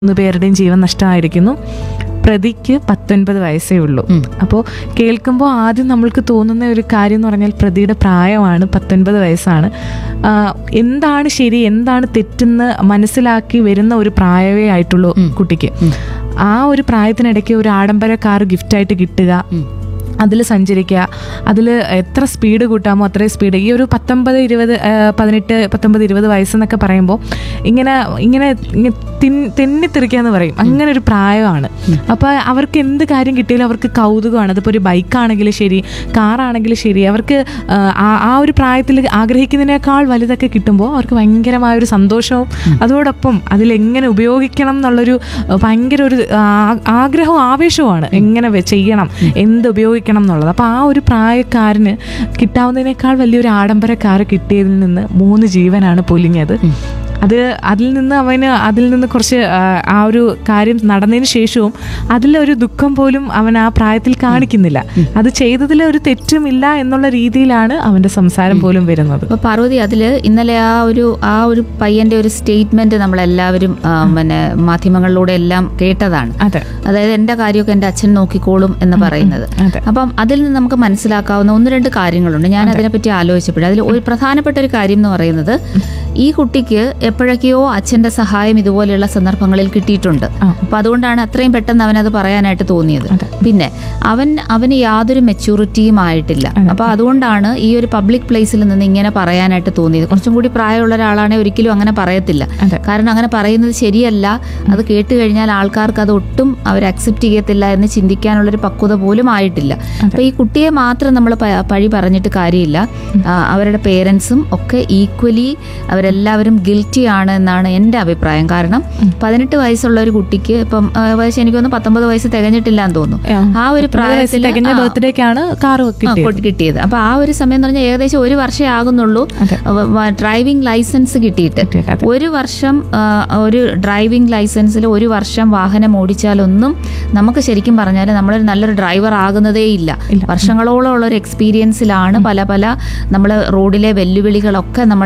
മൂന്ന് പേരുടെയും ജീവൻ നഷ്ടമായിരിക്കുന്നു പ്രതിക്ക് പത്തൊൻപത് വയസ്സേ ഉള്ളൂ ഉം. അപ്പോൾ കേൾക്കുമ്പോൾ ആദ്യം നമ്മൾക്ക് തോന്നുന്ന ഒരു കാര്യം എന്ന് പറഞ്ഞാൽ പ്രതിയുടെ പ്രായമാണ് പത്തൊൻപത് വയസ്സാണ് ആ, എന്താണ് ശരി എന്താണ് തെറ്റെന്ന് മനസ്സിലാക്കി വരുന്ന ഒരു പ്രായമേ ആയിട്ടുള്ളൂ കുട്ടിക്ക് ആ ഒരു പ്രായത്തിനിടയ്ക്ക് ഒരു ആഡംബര കാർ ഗിഫ്റ്റായിട്ട് കിട്ടുക ഉം. അതിൽ സഞ്ചരിക്കുക അതിൽ എത്ര സ്പീഡ് കൂട്ടാമോ അത്രയും സ്പീഡ് ഈ ഒരു പത്തൊമ്പത് ഇരുപത് ആ, പതിനെട്ട് പത്തൊമ്പത് ഇരുപത് വയസ്സെന്നൊക്കെ പറയുമ്പോൾ ഇങ്ങനെ ഇങ്ങനെ ഇങ്ങ- തിൻ- തെന്നിത്തെറിക്കുക എന്ന് പറയും അങ്ങനെ ഒരു പ്രായമാണ് അപ്പോൾ അവർക്ക് എന്ത് കാര്യം കിട്ടിയാലും അവർക്ക് കൗതുകമാണ് അതിപ്പോൾ ഒരു ബൈക്കാണെങ്കിലും ശരി കാറാണെങ്കിലും ശരി അവർക്ക് ആ, ആ- ആ ഒരു പ്രായത്തിൽ ആഗ്രഹിക്കുന്നതിനേക്കാൾ വലുതൊക്കെ കിട്ടുമ്പോൾ അവർക്ക് ഭയങ്കരമായ ഒരു സന്തോഷവും അതോടൊപ്പം അതിലെങ്ങനെ ഉപയോഗിക്കണം എന്നുള്ളൊരു ആ, ഭയങ്കര ഒരു ആ- ആഗ്രഹവും ആവേശവുമാണ് എങ്ങനെ വെ- ചെയ്യണം എന്ത് ഉപയോഗിക്കണം എന്നുള്ളത് അപ്പോൾ ആ ഒരു പ്രായക്കാരന് കിട്ടാവുന്നതിനേക്കാൾ വലിയൊരു ആഡംബര കാർ കിട്ടിയതിൽ നിന്ന് മൂന്ന് ജീവനാണ് പൊലിഞ്ഞത് അത് അതിൽ നിന്ന് അവന് അതിൽ നിന്ന് കുറച്ച് ആ, ആ ഒരു കാര്യം നടന്നതിന് ശേഷവും അതിലൊരു ദുഃഖം പോലും അവൻ ആ പ്രായത്തിൽ കാണിക്കുന്നില്ല അത് ചെയ്തതിൽ ഒരു തെറ്റുമില്ല എന്നുള്ള രീതിയിലാണ് അവന്റെ സംസാരം പോലും വരുന്നത് അപ്പൊ പാർവതി അതില് ഇന്നലെ ആ ഒരു ആ ഒരു പയ്യന്റെ ഒരു സ്റ്റേറ്റ്മെന്റ് നമ്മളെല്ലാവരും ആ, പിന്നെ മാധ്യമങ്ങളിലൂടെ എല്ലാം കേട്ടതാണ് അതെ അതായത് എന്റെ കാര്യമൊക്കെ എന്റെ അച്ഛൻ നോക്കിക്കോളും എന്ന് പറയുന്നത് അതെ അപ്പം അതിൽ നിന്ന് നമുക്ക് മനസ്സിലാക്കാവുന്ന ഒന്ന് രണ്ട് കാര്യങ്ങളുണ്ട് ഞാൻ അതിനെപ്പറ്റി ആലോചിച്ചപ്പോൾ അതിൽ ഒരു പ്രധാനപ്പെട്ട ഒരു കാര്യം എന്ന് പറയുന്നത് ഈ കുട്ടിക്ക് എപ്പോഴൊക്കെയോ അച്ഛന്റെ സഹായം ഇതുപോലെയുള്ള സന്ദർഭങ്ങളിൽ കിട്ടിയിട്ടുണ്ട് ആ. അപ്പൊ അതുകൊണ്ടാണ് അത്രയും പെട്ടെന്ന് അവനത് പറയാനായിട്ട് തോന്നിയത് അതെ. പിന്നെ അവൻ അവന് യാതൊരു മെച്യൂരിറ്റിയും ആയിട്ടില്ല അപ്പൊ അതുകൊണ്ടാണ് ഈ ഒരു പബ്ലിക് പ്ലേസിൽ നിന്ന് ഇങ്ങനെ പറയാനായിട്ട് തോന്നിയത് കുറച്ചും കൂടി പ്രായമുള്ള ഒരാളാണെങ്കിൽ ഒരിക്കലും അങ്ങനെ പറയത്തില്ല അതെ. കാരണം അങ്ങനെ പറയുന്നത് ശരിയല്ല അത് കേട്ട് കഴിഞ്ഞാൽ ആൾക്കാർക്ക് അത് ഒട്ടും അവർ അക്സെപ്റ്റ് ചെയ്യത്തില്ല എന്ന് ചിന്തിക്കാനുള്ളൊരു പക്വത പോലും ആയിട്ടില്ല അപ്പൊ ഈ കുട്ടിയെ മാത്രം നമ്മൾ പഴി പറഞ്ഞിട്ട് കാര്യമില്ല ആ, അവരുടെ പേരൻസും ഒക്കെ ഈക്വലി അവരെല്ലാവരും ഗിൽറ്റി ആണ് എന്നാണ് എൻ്റെ അഭിപ്രായം കാരണം പതിനെട്ട് വയസ്സുള്ള ഒരു കുട്ടിക്ക് ഇപ്പം ആ, വയസ്സ് എനിക്കൊന്ന് പത്തൊമ്പത് വയസ്സ് തികഞ്ഞിട്ടില്ല എന്ന് തോന്നുന്നു ആ ഒരു പ്രായത്തിൽ തികഞ്ഞ ബർത്ത്ഡേക്കാണ് കാറ് കിട്ടിയത് കിട്ടിയത് അപ്പൊ ആ ഒരു സമയം എന്ന് പറഞ്ഞാൽ ഏകദേശം ഒരു വർഷമേ ആകുന്നുള്ളൂ അതെ. ഡ്രൈവിംഗ് ലൈസൻസ് കിട്ടിയിട്ട് കിട്ടിയത്, അതെ. ഒരു വർഷം ആ, ഒരു ഡ്രൈവിംഗ് ലൈസൻസിൽ ഒരു വർഷം വാഹനം ഓടിച്ചാലൊന്നും നമുക്ക് ശരിക്കും പറഞ്ഞാൽ നമ്മളൊരു നല്ലൊരു ഡ്രൈവർ ആകുന്നതേ ഇല്ല ഇല്ല. വർഷങ്ങളോളം ഉള്ള ഒരു എക്സ്പീരിയൻസിലാണ് പല പല നമ്മൾ റോഡിലെ വെല്ലുവിളികളൊക്കെ നമ്മൾ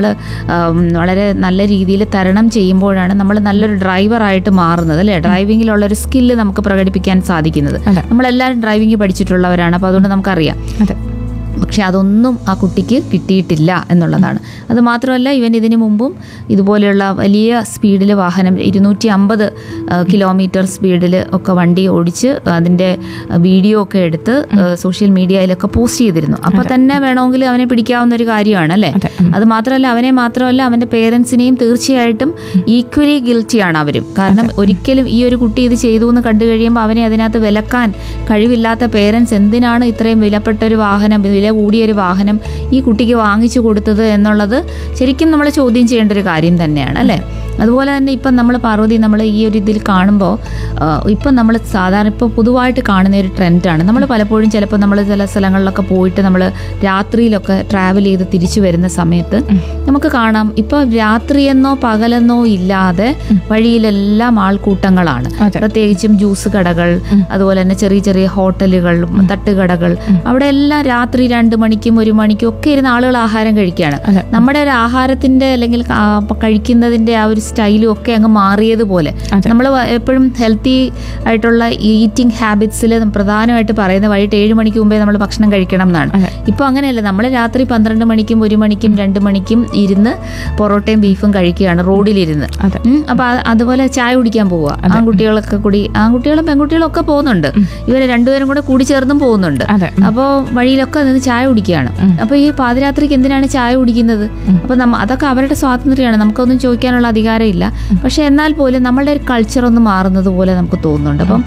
വളരെ നല്ല രീതിയിൽ തരണം ചെയ്യുമ്പോഴാണ് നമ്മൾ നല്ലൊരു ഡ്രൈവറായിട്ട് മാറുന്നത് അല്ലേ ഡ്രൈവിങ്ങിലുള്ള ഒരു സ്കില്ല് നമുക്ക് പ്രകടിപ്പിക്കാൻ സാധിക്കുന്നത് അതെ. നമ്മളെല്ലാവരും ഡ്രൈവിംഗ് പഠിച്ചിട്ടുള്ളവരാണ് അപ്പോൾ അതുകൊണ്ട് നമുക്കറിയാം അതെ പക്ഷെ അതൊന്നും ആ കുട്ടിക്ക് കിട്ടിയിട്ടില്ല എന്നുള്ളതാണ് അത് മാത്രമല്ല ഇവൻ ഇതിനു മുമ്പും ഇതുപോലെയുള്ള വലിയ സ്പീഡിൽ വാഹനം ഇരുന്നൂറ്റി അമ്പത് കിലോമീറ്റർ സ്പീഡിൽ ഒക്കെ വണ്ടി ഓടിച്ച് അതിൻ്റെ വീഡിയോ ഒക്കെ എടുത്ത് സോഷ്യൽ മീഡിയയിലൊക്കെ പോസ്റ്റ് ചെയ്തിരുന്നു അപ്പോൾ തന്നെ വേണമെങ്കിൽ അവനെ പിടിക്കാവുന്ന ഒരു കാര്യമാണ് അല്ലേ അതെ. അത് മാത്രമല്ല അവനെ മാത്രമല്ല അവൻ്റെ പേരൻസിനെയും തീർച്ചയായിട്ടും ഈക്വലി ഗിൽറ്റിയാണ് അവരും കാരണം ഒരിക്കലും ഈ ഒരു കുട്ടി ഇത് ചെയ്തു എന്ന് കണ്ടു കഴിയുമ്പോൾ അവനെ അതിനകത്ത് വിലക്കാൻ കഴിവില്ലാത്ത പേരൻസ് എന്തിനാണ് ഇത്രയും വിലപ്പെട്ട ഒരു വാഹനം വില കൂടിയ ഒരു വാഹനം ഈ കുട്ടിക്ക് വാങ്ങിച്ചു കൊടുത്തത് എന്നുള്ളത് ശരിക്കും നമ്മൾ ചോദ്യം ചെയ്യേണ്ട ഒരു കാര്യം തന്നെയാണ് അല്ലേ അതുപോലെ തന്നെ ഇപ്പം നമ്മൾ പാർവതി നമ്മൾ ഈ ഒരു ഇതിൽ കാണുമ്പോൾ ഇപ്പം നമ്മൾ സാധാരണ ഇപ്പോൾ പൊതുവായിട്ട് കാണുന്ന ഒരു ട്രെൻഡാണ് നമ്മൾ പലപ്പോഴും ചിലപ്പോൾ നമ്മൾ ചില സ്ഥലങ്ങളിലൊക്കെ പോയിട്ട് നമ്മൾ രാത്രിയിലൊക്കെ ട്രാവൽ ചെയ്ത് തിരിച്ചു വരുന്ന സമയത്ത് നമുക്ക് കാണാം ഇപ്പോൾ രാത്രിയെന്നോ പകലെന്നോ ഇല്ലാതെ വഴിയിലെല്ലാം ആൾക്കൂട്ടങ്ങളാണ് അതെ. പ്രത്യേകിച്ചും ജ്യൂസ് കടകൾ അതുപോലെ തന്നെ ചെറിയ ചെറിയ ഹോട്ടലുകൾ തട്ടുകടകൾ അവിടെ എല്ലാം രാത്രി രണ്ട് മണിക്കും ഒരു മണിക്കും ഒക്കെ ഇരുന്ന് ആളുകൾ ആഹാരം കഴിക്കുകയാണ് അതെ. നമ്മുടെ ഒരു ആഹാരത്തിന്റെ അല്ലെങ്കിൽ ആ- കഴിക്കുന്നതിന്റെ ആ ഒരു സ്റ്റൈലും ഒക്കെ അങ്ങ് മാറിയതുപോലെ അതെ. നമ്മൾ എപ്പോഴും ഹെൽത്തി ആയിട്ടുള്ള ഈറ്റിംഗ് ഹാബിറ്റ്സിൽ പ്രധാനമായിട്ട് പറയുന്ന വൈകിട്ട് ഏഴ് മണിക്ക് മുമ്പേ നമ്മൾ ഭക്ഷണം കഴിക്കണം എന്നാണ് അതെ. ഇപ്പൊ അങ്ങനെയല്ല നമ്മൾ രാത്രി പന്ത്രണ്ട് മണിക്കും ഒരു മണിക്കും രണ്ട് മണിക്കും ഇരുന്ന് പൊറോട്ടയും ബീഫും കഴിക്കുകയാണ് റോഡിലിരുന്ന് അതെ ഉം, അപ്പൊ അത് അതുപോലെ ചായ കുടിക്കാൻ പോവുക ആൺകുട്ടികളൊക്കെ കൂടി ആൺകുട്ടികളും പെൺകുട്ടികളും ഒക്കെ പോകുന്നുണ്ട് ഇവര് രണ്ടുപേരും കൂടെ കൂടി ചേർന്നും പോകുന്നുണ്ട് അതെ അപ്പോൾ വഴിയിലൊക്കെ നിന്ന് ചായ കുടിക്കുകയാണ് അപ്പോൾ ഈ പാതിരാത്രിക്ക് എന്തിനാണ് ചായ കുടിക്കുന്നത് അപ്പോൾ നമ്മ അതൊക്കെ അവരുടെ സ്വാതന്ത്ര്യമാണ് നമുക്കൊന്നും ചോദിക്കാനുള്ള അധികാരമില്ല പക്ഷെ എന്നാൽ പോലും നമ്മളുടെ ഒരു കൾച്ചർ ഒന്ന് മാറുന്നത് പോലെ നമുക്ക് തോന്നുന്നുണ്ട് അപ്പം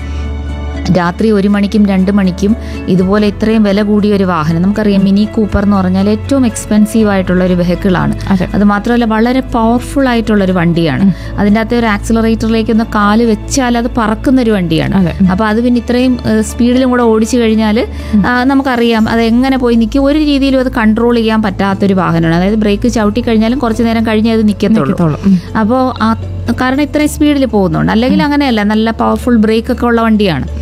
രാത്രി ഒരു മണിക്കും രണ്ട് മണിക്കും ഇതുപോലെ ഇത്രയും വില കൂടിയ ഒരു വാഹനം നമുക്കറിയാം മിനി കൂപ്പർ എന്ന് പറഞ്ഞാൽ ഏറ്റവും എക്സ്പെൻസീവ് ആയിട്ടുള്ള ഒരു വെഹിക്കിളാണ് അതെ അത് മാത്രമല്ല വളരെ പവർഫുൾ ആയിട്ടുള്ള ഒരു വണ്ടിയാണ് അതിൻ്റെ അകത്ത് ഒരു ആക്സിലറേറ്ററിലേക്ക് ഒന്ന് കാല് വെച്ചാൽ അത് പറക്കുന്ന ഒരു വണ്ടിയാണ് അതെ അപ്പൊ അത് പിന്നെ ഇത്രയും സ്പീഡിലും കൂടെ ഓടിച്ചു കഴിഞ്ഞാൽ നമുക്കറിയാം അത് എങ്ങനെ പോയി നിൽക്കും ഒരു രീതിയിലും അത് കൺട്രോൾ ചെയ്യാൻ പറ്റാത്തൊരു വാഹനമാണ് അതായത് ബ്രേക്ക് ചവിട്ടി കഴിഞ്ഞാലും കുറച്ച് നേരം കഴിഞ്ഞേ അത് നിൽക്കത്തുള്ളൂ നിൽക്കത്തുള്ളൂ. ഉം. അപ്പോൾ കാരണം ഇത്രയും സ്പീഡിൽ പോകുന്നുണ്ട് അല്ലെങ്കിൽ അങ്ങനെയല്ല നല്ല പവർഫുൾ ബ്രേക്ക് ഒക്കെ ഉള്ള വണ്ടിയാണ്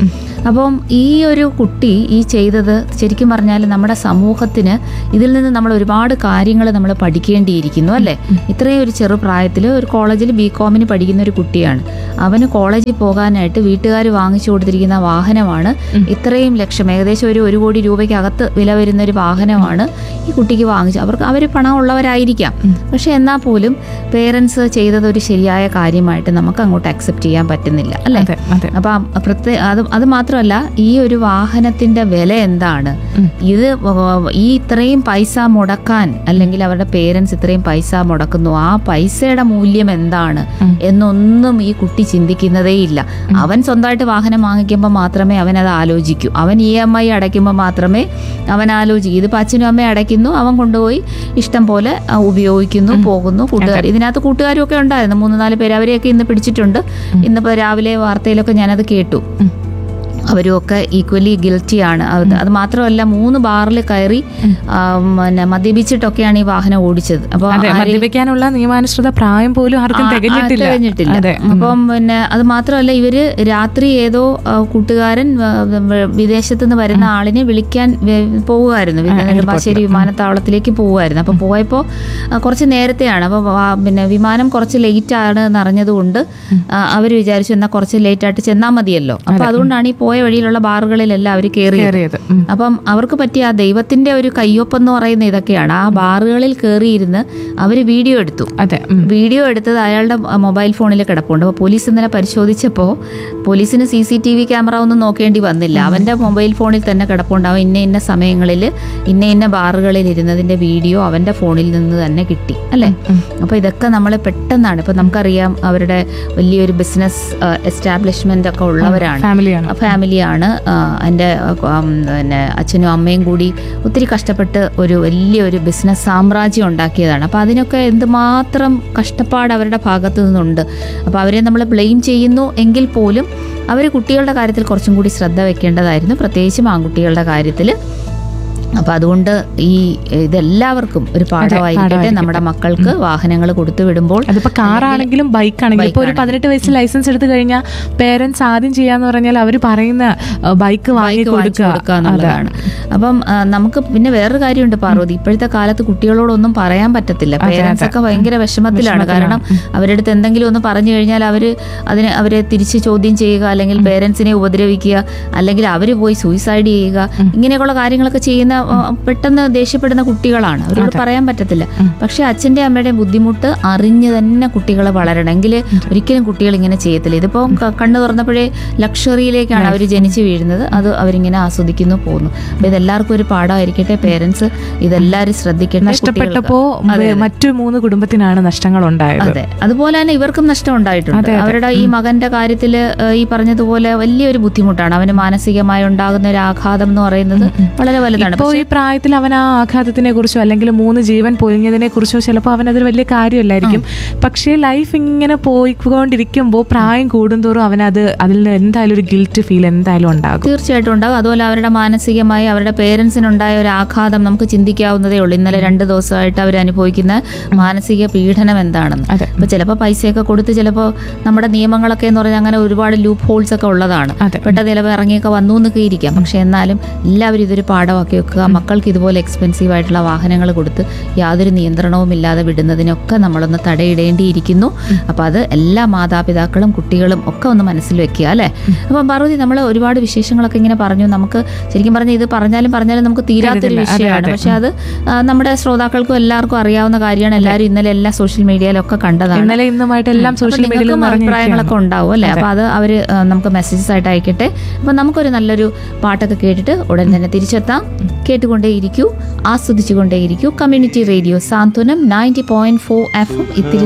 അപ്പം ഈ ഒരു കുട്ടി ഈ ചെയ്തത് ശരിക്കും പറഞ്ഞാൽ നമ്മുടെ സമൂഹത്തിന് ഇതിൽ നിന്ന് നമ്മൾ ഒരുപാട് കാര്യങ്ങൾ നമ്മൾ പഠിക്കേണ്ടിയിരിക്കുന്നു അല്ലേ ഇത്രയും ഒരു ചെറുപ്രായത്തിൽ ഒരു കോളേജിൽ ബി കോമിന് പഠിക്കുന്ന ഒരു കുട്ടിയാണ് അവന് കോളേജിൽ പോകാനായിട്ട് വീട്ടുകാർ വാങ്ങിച്ചു കൊടുത്തിരിക്കുന്ന വാഹനമാണ് ഇത്രയും ലക്ഷം ഏകദേശം ഒരു ഒരു കോടി രൂപയ്ക്കകത്ത് വില വരുന്ന ഒരു വാഹനമാണ് ഈ കുട്ടിക്ക് വാങ്ങിച്ചു അവർക്ക് അവർ പണം ഉള്ളവരായിരിക്കാം പക്ഷെ എന്നാൽ പോലും പേരൻസ് ചെയ്തത് ഒരു ശരിയായ കാര്യമായിട്ട് നമുക്ക് അങ്ങോട്ട് അക്സെപ്റ്റ് ചെയ്യാൻ പറ്റുന്നില്ല അല്ലേ അതെ അതെ അപ്പം പ്രത്യേക അത് അത് മാത്രമല്ല ഈ ഒരു വാഹനത്തിന്റെ വില എന്താണ് ഉം. ഇത് വ- ഈ ഇത്രയും പൈസ മുടക്കാൻ അല്ലെങ്കിൽ അവരുടെ പേരൻസ് ഇത്രയും പൈസ മുടക്കുന്നു ആ പൈസയുടെ മൂല്യം എന്താണ് ഉം. എന്നൊന്നും ഈ കുട്ടി ചിന്തിക്കുന്നതേ ഇല്ല അവൻ സ്വന്തമായിട്ട് വാഹനം വാങ്ങിക്കുമ്പോൾ മാത്രമേ അവൻ അത് ആലോചിക്കൂ അവൻ ഇ എം ഐ അടയ്ക്കുമ്പോൾ മാത്രമേ അവൻ ആലോചിക്കൂ ഇതിപ്പോൾ അച്ഛനും അമ്മയും അടയ്ക്കുന്നു അവൻ കൊണ്ടുപോയി ഇഷ്ടം പോലെ ആ, ഉപയോഗിക്കുന്നു പോകുന്നു കൂട്ടുകാർ ഇതിനകത്ത് കൂട്ടുകാരും ഒക്കെ ഉണ്ടായിരുന്നു മൂന്ന് നാല് പേര് അവരെയൊക്കെ ഇന്ന് പിടിച്ചിട്ടുണ്ട് ഇന്നിപ്പോൾ രാവിലെ വാർത്തയിലൊക്കെ ഞാനത് കേട്ടു ഉം. അവരുമൊക്കെ ഈക്വലി ഗിൽറ്റിയാണ് അത് അത് മാത്രമല്ല മൂന്ന് ബാറിൽ കയറി ആ, പിന്നെ മദ്യപിച്ചിട്ടൊക്കെയാണ് ഈ വാഹനം ഓടിച്ചത് അപ്പോൾ അതെ മദ്യപിക്കാനുള്ള നിയമാനുസൃത പ്രായം പോലും ആർക്കും തികഞ്ഞിട്ടില്ല തികഞ്ഞിട്ടില്ല അതെ അപ്പം പിന്നെ അത് മാത്രമല്ല ഇവര് രാത്രി ഏതോ ആ, കൂട്ടുകാരൻ ആ, വ- വിദേശത്ത് നിന്ന് വരുന്ന ആളിനെ വിളിക്കാൻ വെ- പോവുമായിരുന്നു വി- നെടുമ്പാശ്ശേരി വിമാനത്താവളത്തിലേക്ക് പോവുമായിരുന്നു അപ്പൊ പോയപ്പോ ആ, കുറച്ച് നേരത്തെയാണ് അപ്പൊ വാ- പിന്നെ വിമാനം കുറച്ച് ലേറ്റ് ആണ് എന്ന് അറിഞ്ഞതുകൊണ്ട് അവർ വിചാരിച്ചു എന്നാൽ കുറച്ച് ലേറ്റ് ആയിട്ട് ചെന്നാൽ മതിയല്ലോ അപ്പൊ അതുകൊണ്ടാണ് ഈ പോയ വഴിയിലുള്ള ബാറുകളിലെല്ലാം അവർ കയറിയത് കയറിയത് ഉം. അപ്പം അവർക്ക് പറ്റിയ ആ ദൈവത്തിന്റെ ഒരു കയ്യൊപ്പം എന്ന് പറയുന്ന ഇതൊക്കെയാണ് ആ ബാറുകളിൽ കയറിയിരുന്ന് അവർ വീഡിയോ എടുത്തു അതെ ഉം. വീഡിയോ എടുത്തത് അയാളുടെ മൊബൈൽ ഫോണിൽ കിടപ്പുണ്ട് അപ്പോൾ പോലീസ് ഇന്നലെ പരിശോധിച്ചപ്പോൾ പോലീസിന് C C T V camera ഒന്നും നോക്കേണ്ടി വന്നില്ല അവൻ്റെ മൊബൈൽ ഫോണിൽ തന്നെ കിടപ്പുണ്ട് അവൻ ഇന്ന ഇന്ന സമയങ്ങളിൽ ഇന്ന ഇന്ന ബാറുകളിൽ ഇരുന്നതിൻ്റെ വീഡിയോ അവൻ്റെ ഫോണിൽ നിന്ന് തന്നെ കിട്ടി അല്ലേ അപ്പോൾ ഇതൊക്കെ നമ്മൾ പെട്ടെന്നാണ് ഇപ്പം നമുക്കറിയാം അവരുടെ വലിയൊരു ബിസിനസ് എസ്റ്റാബ്ലിഷ്മെൻ്റ് ഒക്കെ ഉള്ളവരാണ് ഫാമിലിയാണ് ഫാമിലിയാണ് എൻ്റെ പിന്നെ അച്ഛനും അമ്മയും കൂടി ഒത്തിരി കഷ്ടപ്പെട്ട് ഒരു വലിയൊരു ബിസിനസ് സാമ്രാജ്യം ഉണ്ടാക്കിയതാണ് അപ്പോൾ അതിനൊക്കെ എന്തുമാത്രം കഷ്ടപ്പാട് അവരുടെ ഭാഗത്തു നിന്നുണ്ട് അപ്പോൾ അവരെ നമ്മൾ ബ്ലെയിം ചെയ്യുന്നു എങ്കിൽ പോലും അവർ കുട്ടികളുടെ കാര്യത്തിൽ കുറച്ചും കൂടി ശ്രദ്ധ വെക്കേണ്ടതായിരുന്നു പ്രത്യേകിച്ചും ആൺകുട്ടികളുടെ കാര്യത്തിൽ അപ്പോൾ അതുകൊണ്ട് ഈ ഇതെല്ലാവർക്കും ഒരു പാഠമായിരിക്കട്ടെ പാഠമായിരിക്കട്ടെ. നമ്മുടെ മക്കൾക്ക് വാഹനങ്ങൾ കൊടുത്തു വിടുമ്പോൾ അതിപ്പോ കാറാണെങ്കിലും ബൈക്ക് ആണെങ്കിലും ഇപ്പൊ ഒരു പതിനെട്ട് വയസ്സ് ലൈസൻസ് എടുത്തു കഴിഞ്ഞാൽ പേരൻസ് ആദ്യം ചെയ്യാന്ന് പറഞ്ഞാൽ അവർ പറയുന്ന ബൈക്ക് വാങ്ങി ബൈക്ക് വാങ്ങിച്ചു കൊടുക്കുക കൊടുക്കുക എന്നുള്ളതാണ് അപ്പം ആ, നമുക്ക് പിന്നെ വേറൊരു കാര്യമുണ്ട് പാർവതി ഇപ്പോഴത്തെ കാലത്ത് കുട്ടികളോടൊന്നും പറയാൻ പറ്റത്തില്ല പേരൻസ് ഒക്കെ ഭയങ്കര വിഷമത്തിലാണ് കാരണം അവരുടെ അടുത്ത് എന്തെങ്കിലും ഒന്ന് പറഞ്ഞു കഴിഞ്ഞാൽ അവര് അതിനെ അവരെ തിരിച്ച് ചോദ്യം ചെയ്യുക അല്ലെങ്കിൽ പേരൻസിനെ ഉപദ്രവിക്കുക അല്ലെങ്കിൽ അവർ പോയി സൂയിസൈഡ് ചെയ്യുക ഇങ്ങനെയൊക്കെയുള്ള കാര്യങ്ങളൊക്കെ ചെയ്യുന്ന ആ, പെട്ടെന്ന് ദേഷ്യപ്പെടുന്ന കുട്ടികളാണ് അവരോട് പറയാൻ പറ്റത്തില്ല പക്ഷെ അച്ഛൻ്റെ അമ്മയുടെയും ബുദ്ധിമുട്ട് അറിഞ്ഞ് തന്നെ കുട്ടികളെ വളരണമെങ്കിൽ ഒരിക്കലും കുട്ടികൾ ഇങ്ങനെ ചെയ്യത്തില്ല ഇതിപ്പോൾ കണ്ണു തുറന്നപ്പോഴേ ലക്ഷറിയിലേക്കാണ് അവർ ജനിച്ചു വീഴുന്നത് അത് അവരിങ്ങനെ ആസ്വദിക്കുന്നു പോകുന്നു അപ്പൊ ഇതെല്ലാവർക്കും ഒരു പാഠമായിരിക്കട്ടെ പേരൻസ് ഇതെല്ലാവരും ശ്രദ്ധിക്കട്ടെ നഷ്ടപ്പെട്ടപ്പോ കുട്ടികൾക്ക്. മറ്റു മൂന്ന് കുടുംബത്തിനാണ് നഷ്ടങ്ങൾ ഉണ്ടായത് അതെ അതുപോലെ തന്നെ ഇവർക്കും നഷ്ടം ഉണ്ടായിട്ടുണ്ട് അതെ, അതെ. അവരുടെ ഈ മകന്റെ കാര്യത്തിൽ ഈ പറഞ്ഞതുപോലെ വലിയൊരു ബുദ്ധിമുട്ടാണ് അവന് മാനസികമായി ഉണ്ടാകുന്ന ഒരു ആഘാതം എന്ന് പറയുന്നത് വളരെ വലുതാണ് ഇപ്പോ ഈ പ്രായത്തിൽ അവൻ ആ ആഘാതത്തിനെ കുറിച്ചോ അല്ലെങ്കിൽ മൂന്ന് ജീവൻ പൊലിഞ്ഞതിനെ കുറിച്ചോ ചിലപ്പോൾ അവൻ അതൊരു വലിയ കാര്യമല്ലായിരിക്കും പക്ഷേ ലൈഫ് ഇങ്ങനെ പോയിക്കൊണ്ടിരിക്കുമ്പോൾ പ്രായം കൂടുന്തോറും അവനത് അതിൽ നിന്ന് എന്തായാലും ഒരു ഗിൽറ്റ് ഫീൽ എന്തായാലും ഉണ്ടാകും തീർച്ചയായിട്ടും ഉണ്ടാകും അതുപോലെ അവരുടെ മാനസികമായി അവരുടെ പേരൻസിനുണ്ടായ ഒരു ആഘാതം നമുക്ക് ചിന്തിക്കാവുന്നതേ ഉള്ളൂ ഇന്നലെ രണ്ട് ദിവസമായിട്ട് അവർ അനുഭവിക്കുന്ന മാനസിക പീഡനം എന്താണെന്ന് അതെ അപ്പോൾ ചിലപ്പോൾ പൈസയൊക്കെ കൊടുത്ത് ചിലപ്പോൾ നമ്മുടെ നിയമങ്ങളൊക്കെ എന്ന് പറഞ്ഞാൽ അങ്ങനെ ഒരുപാട് ലൂപ്പ് ഹോൾസ് ഒക്കെ ഉള്ളതാണ് അതെ. പെട്ടെന്ന് ചിലപ്പോൾ ഇറങ്ങിയൊക്കെ വന്നു എന്നൊക്കെ ഇരിക്കാം പക്ഷെ എന്നാലും എല്ലാവരും ഇതൊരു പാഠമാക്കി വെക്കുക മക്കൾക്ക് ഇതുപോലെ എക്സ്പെൻസീവ് ആയിട്ടുള്ള വാഹനങ്ങൾ കൊടുത്ത് യാതൊരു നിയന്ത്രണവും ഇല്ലാതെ വിടുന്നതിനൊക്കെ നമ്മളൊന്ന് തടയിടേണ്ടിയിരിക്കുന്നു അപ്പോൾ അത് എല്ലാ മാതാപിതാക്കളും കുട്ടികളും ഒക്കെ ഒന്ന് മനസ്സിൽ വെക്കുക അല്ലേ അപ്പം പാർവതി നമ്മൾ ഒരുപാട് വിശേഷങ്ങളൊക്കെ ഇങ്ങനെ പറഞ്ഞു നമുക്ക് ശരിക്കും പറഞ്ഞാൽ ഇത് പറഞ്ഞാലും പറഞ്ഞാലും നമുക്ക് തീരാത്തൊരു തീരത്തില്ല. അതെ, വിഷയമാണ് അതെ. പക്ഷെ അത് ആ, നമ്മുടെ ശ്രോതാക്കൾക്കും എല്ലാവർക്കും അറിയാവുന്ന കാര്യമാണ് എല്ലാവരും ഇന്നലെ എല്ലാ സോഷ്യൽ മീഡിയയിലൊക്കെ കണ്ടതാണ് ഇന്നലെ ഇന്നുമായിട്ട് എല്ലാം അപ്പൊ സോഷ്യൽ മീഡിയയിൽ നിങ്ങൾക്കും അഭിപ്രായങ്ങളൊക്കെ ഉണ്ടാവും അല്ലേ അപ്പൊ അത് അവര് ആ, നമുക്ക് മെസ്സേജസ് ആയിട്ട് അയക്കട്ടെ അപ്പൊ നമുക്കൊരു നല്ലൊരു പാട്ടൊക്കെ കേട്ടിട്ട് ഉടൻ തന്നെ തിരിച്ചെത്താം കേട്ടുകൊണ്ടേയിരിക്കൂ ആസ്വദിച്ചുകൊണ്ടേയിരിക്കൂ community radio Santhwanam ninety point four F ഇത്തിരി